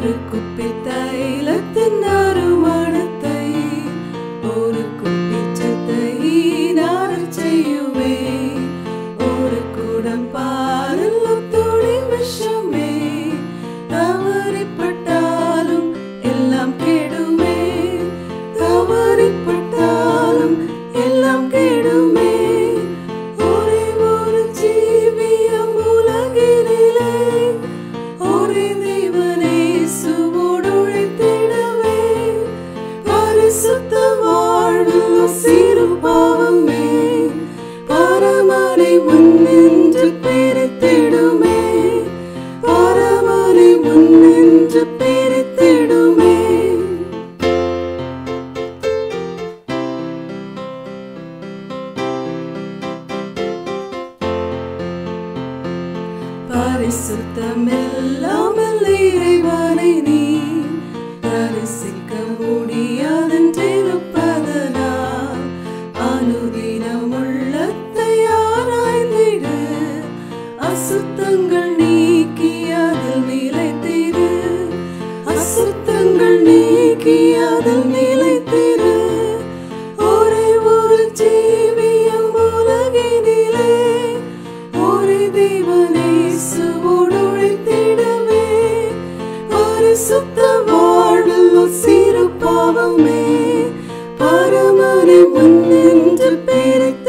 ஒரு குப்பி தைலத்தின் நறுமணத்தை ஒரு குப்பிச்சத்தை நான் செய்யுவே ஒரு குடம் பாலில் துளி விஷமே தவறிப்பட்டாலும் எல்லாம் கெடுமே தவறிப்பட்டாலும் எல்லாம் கெடுமே ஒரே ஒரு ஜீவியம் உலகினிலே ஒரே தேவனே சுவோடு உழைத்திடவே பரிசுத்த வாழ்வில் சிறு பாவமே பரமனை முன்னின்று பிரித்திடுமே பரமனை முன்னின்று பிரித்திடுமே பரிசுத்தமில்லாமல் இறைவனை நீ தரிசிக்க முடியாதென்றிருப்பதனால் அனுதினம் உள்ளத்தை ஆராய்ந்திடு அசுத்தங்கள் நீக்கி அதில் நிலைத்திரு அசுத்தங்கள் நீக்கி அதில் நிலைத்திரு ஒரே ஒரு ஜீவியம் உலகினிலே ஒரே தேவனே சுவோடு உழைத்திடவே பரிசுத்த வாழ்வில் சிறு பாவமே பரமனை முன்னின்று பிரித்து